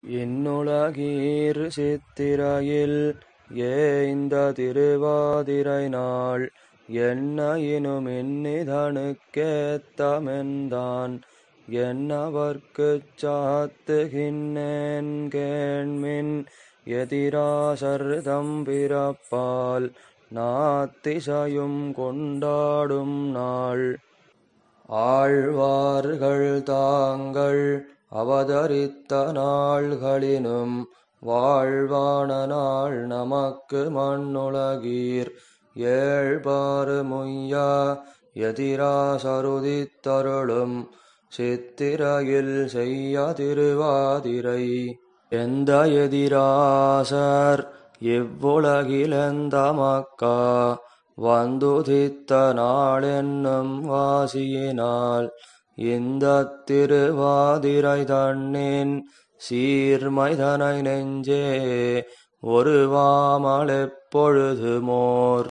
இன்னுலகீர் சித்திரையில் ஏய்ந்த திருவாதிரை நாள் என்னயினும் இன்னிதனுக்கேத்தமென்தான் என்னவர்க்குச் சாத்துகின்னேன் கேண்மின் எதிராசர் தம்பிறப்பால் நாத்திசையும் கொண்டாடும் நாள் ஆழ்வார்கள் தாங்கள் அவதரித்த நாள்களினும் வாழ்வான நாள் நமக்கு மண்ணுலகீர் ஏழ்பாறு முய்யா எதிராசருதித்தருளும் சித்திரையில் செய்ய திருவாதிரை எந்த எதிராசர் இவ்வுலகிலெந்த மக்கா வந்துதித்த நாளென்னும் வாசியினால் இந்தத் திருவாதிரை தன்னின் சீர்மைதனை நெஞ்சே ஒருவாமலெப்பொழுதுமோர்